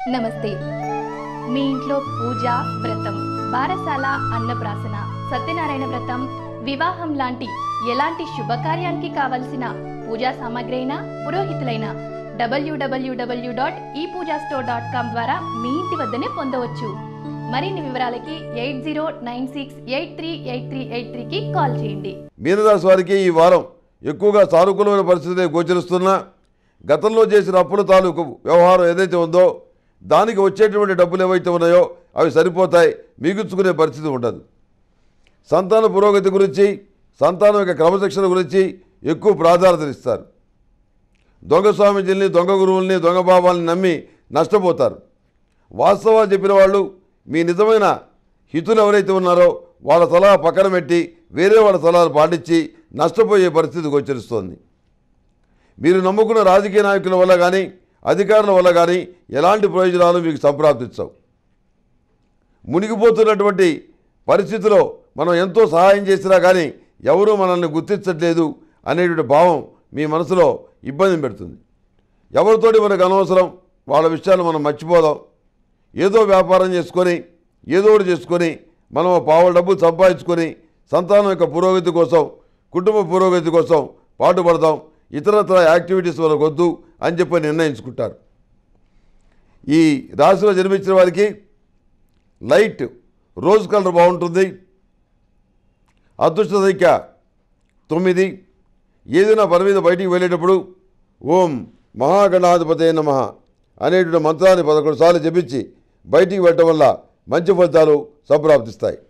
నమస్తే మీ ఇంట్లో పూజ వ్రతం బారసాల అన్నప్రాసన సత్యనారాయణ వ్రతం వివాహం లాంటి ఎలాంటి శుభకార్యానికి కావలసిన పూజా సామాగ్రి అయినా పురోహితులైన డబ్ల్యూడబ్ల్యూడబ్ల్యూ డాట్ ఈ పూజా స్టోర్ డాట్ కామ్ ద్వారా మీ ఇంటి వద్దనే పొందవచ్చు మరిన్ని వివరాలకి eight zero nine six eight three eight three eight త్రీకి కాల్ చేయండి మీనరాశి వారికి ఈ వారం ఎక్కువగా సానుకూలమైన పరిస్థితి గోచరిస్తున్నా గతంలో చేసిన అప్పుల తాలూకు వ్యవహారం ఏదైతే ఉందో దానికి వచ్చేటువంటి డబ్బులు ఏవైతే ఉన్నాయో అవి సరిపోతాయి మిగుల్చుకునే పరిస్థితి ఉండదు సంతాన పురోగతి గురించి సంతానం యొక్క క్రమశిక్షణ గురించి ఎక్కువ ప్రాధాన్యత ఇస్తారు దొంగ స్వామీజీల్ని దొంగ గురువుల్ని దొంగ బాబాల్ని నమ్మి నష్టపోతారు వాస్తవాలు చెప్పిన వాళ్ళు మీ నిజమైన హితులు ఎవరైతే ఉన్నారో వాళ్ళ సలహా పక్కన పెట్టి వేరే వాళ్ళ సలహాలు పాటించి నష్టపోయే పరిస్థితి గోచరిస్తోంది మీరు నమ్ముకున్న రాజకీయ నాయకుల వల్ల కానీ అధికారుల వల్ల కానీ ఎలాంటి ప్రయోజనాలు మీకు సంప్రాప్తించవు మునిగిపోతున్నటువంటి పరిస్థితిలో మనం ఎంతో సహాయం చేసినా కానీ ఎవరూ మనల్ని గుర్తించట్లేదు అనేటువంటి భావం మీ మనసులో ఇబ్బంది పెడుతుంది ఎవరితోటి మనకు అనవసరం వాళ్ళ విషయాలు మనం మర్చిపోదాం ఏదో వ్యాపారం చేసుకొని ఏదో ఒకటి చేసుకొని మనం ఆ పావుల డబ్బులు సంపాదించుకొని సంతానం యొక్క పురోగతి కోసం కుటుంబ పురోగతి కోసం పాటుపడదాం ఇతరత్ర యాక్టివిటీస్ మనకు వద్దు అని చెప్పి నిర్ణయించుకుంటారు ఈ రాశిలో జన్మించిన వారికి లైట్ రోజ్ కలర్ బాగుంటుంది అదృష్ట సంఖ్య తొమ్మిది ఏదైనా పని మీద బయటికి వెళ్ళేటప్పుడు ఓం మహాగణాధిపతే నమ అనేటువంటి మంత్రాన్ని పదకొండు సార్లు జపించి బయటికి వెళ్ళటం వల్ల మంచి ఫలితాలు సంప్రాప్తిస్తాయి